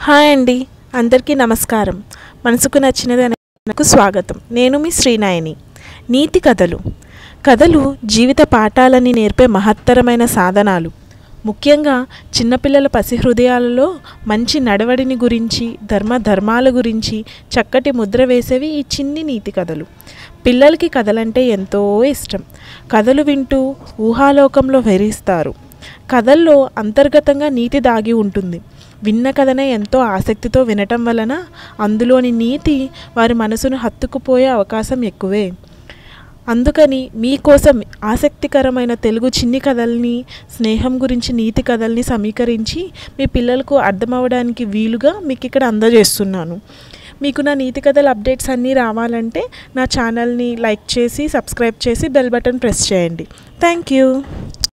hi అండి అందరికీ నమస్కారం మనసుకు నచ్చినది నాకు స్వాగతం నేను మీ శ్రీనాయని నీతి కథలు కథలు జీవిత పాఠాలని నేర్పే మహత్తరమైన సాధనాలు ముఖ్యంగా చిన్నపిల్లల పసి హృదయాలలో మంచి నడవడిని గురించి ధర్మ ధర్మాల గురించి చక్కటి ముద్ర వేసేవి ఈ చిన్ని నీతి కథలు పిల్లలకి కథలంటే ఎంతో ఇష్టం కథలు వింటూ ఊహాలోకంలో వెరిస్తారు కథల్లో అంతర్గతంగా నీతి దాగి ఉంటుంది విన్న కథనే ఎంతో ఆసక్తితో వినటం వలన అందులోని నీతి వారి మనసును హత్తుకుపోయే అవకాశం ఎక్కువే అందుకని మీకోసం ఆసక్తికరమైన తెలుగు చిన్ని కథల్ని స్నేహం గురించి నీతి కథల్ని సమీకరించి మీ పిల్లలకు అర్థమవడానికి వీలుగా మీకు ఇక్కడ అందజేస్తున్నాను మీకు నా నీతి కథల అప్డేట్స్ అన్నీ రావాలంటే నా ఛానల్ని లైక్ చేసి సబ్స్క్రైబ్ చేసి బెల్ బటన్ ప్రెస్ చేయండి థ్యాంక్ యూ